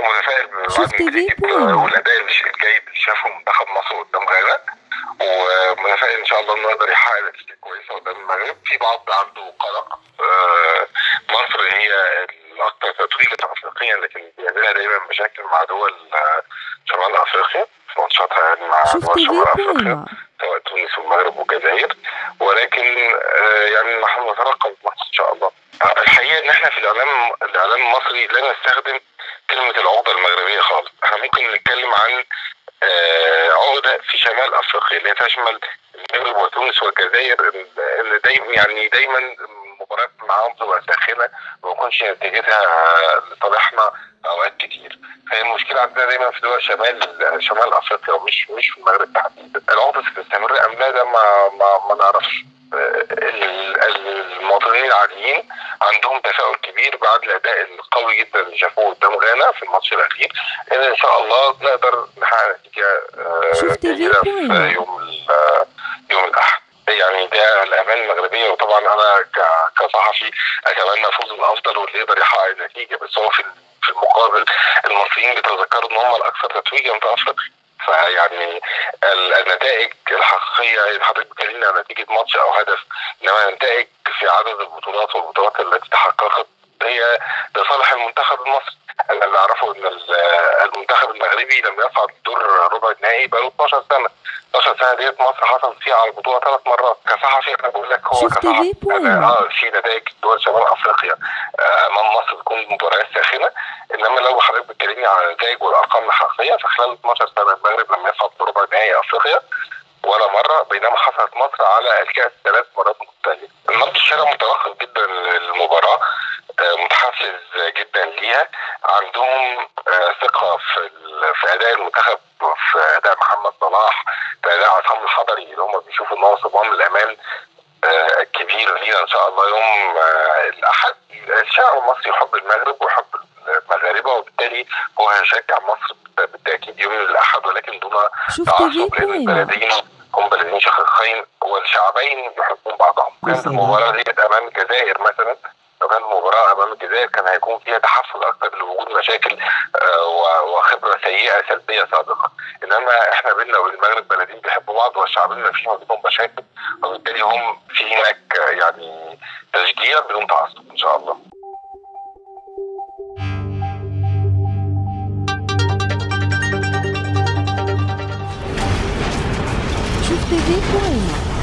متفائل بعد شفت النتيجة فيديو؟ والاداء الش- الجيد اللي شافه منتخب مصر قدام غانا ومتفائل ان شاء الله انه يقدر يحقق نتيجه كويسه قدام المغرب في بعض عنده قلق آه، مصر هي الاكثر تتويجا افريقيا لكن بيقابلها دايما مشاكل مع دول آه، شمال افريقيا في ماتشاتها يعني مع شفت دول شمال فيديو افريقيا ولا؟ سواء تونس والمغرب والجزائر ولكن آه، يعني نحن نترقب الماتش ان شاء الله آه، الحقيقه ان احنا في الاعلام الاعلام المصري لا نستخدم كلمه العقده المغربيه خالص احنا ممكن نتكلم عن آه، عقده في شمال افريقيا اللي هي تشمل المغرب وتونس والجزائر اللي دايما يعني دايما المباريات معاهم بتبقى ساخنه وما يكونش نتيجتها لصالحنا اوقات كتير فهي المشكله عندنا دايما في دول شمال شمال افريقيا ومش مش في المغرب تحديدا العقده ستستمر ام لا ده ما ما, ما نعرفش آه، ال- المواطنين العاديين عندهم تفاؤل كبير بعد الاداء القوي جدا اللي شافوه قدام غانا في الماتش الاخير ان ان شاء الله نقدر نحقق نتيجه آه، شفت جيده فيديو في ولا؟ يوم ال- يوم الاحد يعني ده الامان المغربيه وطبعا انا ك- كصحفي اتمنى فوز الافضل واللي يقدر يحقق النتيجه بس هو في في المقابل المصريين بيتذكروا ان هم الاكثر تتويجا في افريقيا فيعني ال- النتائج الحقيقيه يعني حضرتك بتكلمني عن نتيجه ماتش او هدف انما النتائج في عدد البطولات والبطولات التي تحققت هي لصالح المنتخب المصري انا اللي اعرفه ان ال- المنتخب المغربي لم يصعد دور ربع النهائي بقاله 12 سنه 12 سنه ديت مصر حصلت فيها على البطوله ثلاث مرات كصحفي انا بقول لك هو شفت كصحفي فيديو أنا ولا؟ اه في نتائج دول شمال افريقيا آه، امام مصر تكون مباريات ساخنه انما لو حضرتك بتكلمني عن النتائج والارقام الحقيقيه فخلال 12 سنه المغرب لم يصعد لربع نهائي افريقيا ولا مره بينما حصلت مصر على الكاس ثلاث مرات متتاليه. النبض الشارع مترقب جدا للمباراه آه، متحفز جدا ليها عندهم آه، ثقه في ال- في اداء المنتخب في اداء محمد صلاح في اداء عصام الحضري اللي هم بيشوفوا ان هو صمام الامان آه، الكبير لينا ان شاء الله يوم آه، الاحد الشعب المصري يحب المغرب ويحب المغاربه وبالتالي هو هيشجع مصر بالتاكيد يوم الاحد ولكن دون شفت تعصب فيديو لان ولا؟ البلدين هم بلدين شقيقين والشعبين يحبون بعضهم كانت بالظبط. المباراه ديت امام الجزائر مثلا لو كانت المباراه امام الجزائر كان هيكون فيها تحفز اكثر لوجود مشاكل آه، و- وخبره سيئه سلبيه سابقه انما احنا بينا وبين المغرب بلدين بيحبوا بعض والشعبين ما فيش ما بينهم مشاكل وبالتالي هم في هناك آه، يعني تشجيع بدون تعصب ان شاء الله شفت فيديو ولا؟